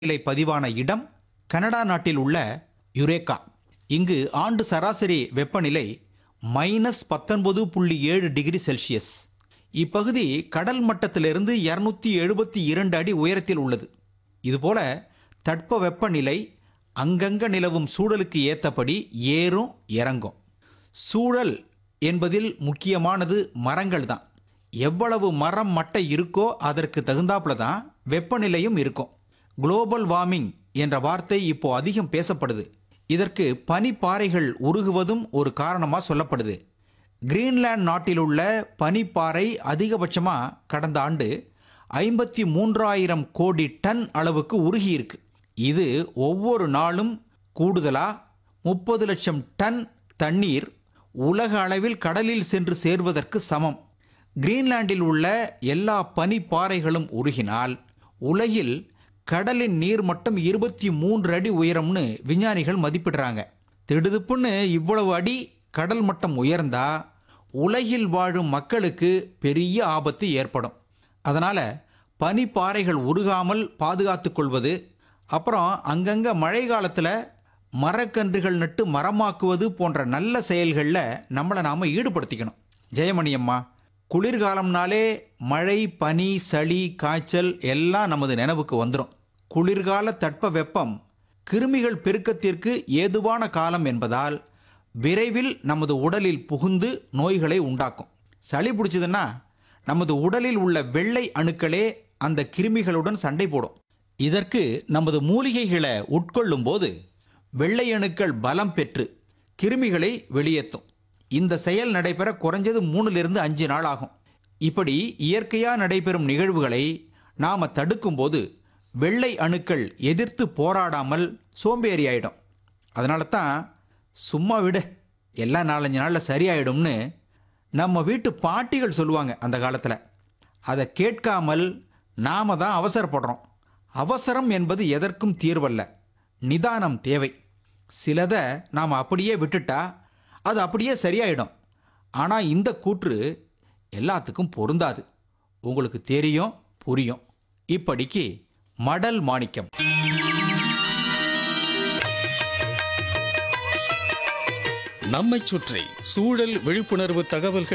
நிலை பதிவான இடம் கனடா நாட்டில் உள்ள யுரேகா இங்கு ஆண்டு சராசரி வெப்பநிலை மைனஸ் பத்தொன்பது புள்ளி ஏழு டிகிரி செல்சியஸ் இப்பகுதி கடல் மட்டத்திலிருந்து இருநூத்தி எழுபத்தி இரண்டு அடி உயரத்தில் உள்ளது இதுபோல தட்ப வெப்பநிலை அங்கங்க நிலவும் சூழலுக்கு ஏற்றபடி ஏறும் இறங்கும் சூழல் என்பதில் முக்கியமானது மரங்கள் தான் எவ்வளவு மரம் மட்டை இருக்கோ அதற்கு தகுந்தாப்புல தான் வெப்பநிலையும் இருக்கும் குளோபல் வார்மிங் என்ற வார்த்தை இப்போ அதிகம் பேசப்படுது இதற்கு பனிப்பாறைகள் உருகுவதும் ஒரு காரணமாக சொல்லப்படுது கிரீன்லாந்து நாட்டில் உள்ள பனிப்பாறை அதிகபட்சமாக கடந்த ஆண்டு ஐம்பத்தி மூன்றாயிரம் கோடி டன் அளவுக்கு உருகியிருக்கு இது ஒவ்வொரு நாளும் கூடுதலாக முப்பது லட்சம் டன் தண்ணீர் உலக அளவில் கடலில் சென்று சேர்வதற்கு சமம் கிரீன்லாண்டில் உள்ள எல்லா பனிப்பாறைகளும் உருகினால் உலகில் கடலின் நீர்மட்டம் இருபத்தி மூன்று அடி உயரம்னு விஞ்ஞானிகள் மதிப்பிடுறாங்க திடுதுப்புன்னு இவ்வளவு அடி கடல் மட்டம் உயர்ந்தா உலகில் வாழும் மக்களுக்கு பெரிய ஆபத்து ஏற்படும் அதனால் பனிப்பாறைகள் உருகாமல் பாதுகாத்துக் கொள்வது அப்புறம் அங்கங்க மழை காலத்தில் மரக்கன்றுகள் நட்டு மரமாக்குவது போன்ற நல்ல செயல்களில் நம்மளை நாம் ஈடுபடுத்திக்கணும் ஜெயமணி அம்மா குளிர்காலம்னாலே மழை பனி சளி காய்ச்சல் எல்லாம் நமது நினைவுக்கு வந்துடும் குளிர்கால தட்ப வெப்பம் கிருமிகள் பெருக்கத்திற்கு ஏதுவான காலம் என்பதால் விரைவில் நமது உடலில் புகுந்து நோய்களை உண்டாக்கும் சளி பிடிச்சதுன்னா நமது உடலில் உள்ள வெள்ளை அணுக்களே அந்த கிருமிகளுடன் சண்டை போடும் இதற்கு நமது மூலிகைகளை உட்கொள்ளும் போது வெள்ளை அணுக்கள் பலம் பெற்று கிருமிகளை வெளியேற்றும் இந்த செயல் நடைபெற குறைஞ்சது மூணுலேருந்து அஞ்சு நாள் ஆகும் இப்படி இயற்கையாக நடைபெறும் நிகழ்வுகளை நாம் தடுக்கும்போது வெள்ளை அணுக்கள் எதிர்த்து போராடாமல் சோம்பேறி ஆயிடும் அதனால தான் சும்மா விடு எல்லாம் நாலஞ்சு நாளில் சரியாயிடும்னு நம்ம வீட்டு பாட்டிகள் சொல்லுவாங்க அந்த காலத்தில் அதை கேட்காமல் நாம தான் அவசரப்படுறோம் அவசரம் என்பது எதற்கும் தீர்வல்ல நிதானம் தேவை சிலதை நாம் அப்படியே விட்டுட்டா அது அப்படியே சரியாயிடும் ஆனால் இந்த கூற்று எல்லாத்துக்கும் பொருந்தாது உங்களுக்கு தெரியும் புரியும் இப்படிக்கு மடல் மாணிக்கம் நம்மைச் சுற்றி சூழல் விழிப்புணர்வு தகவல்கள்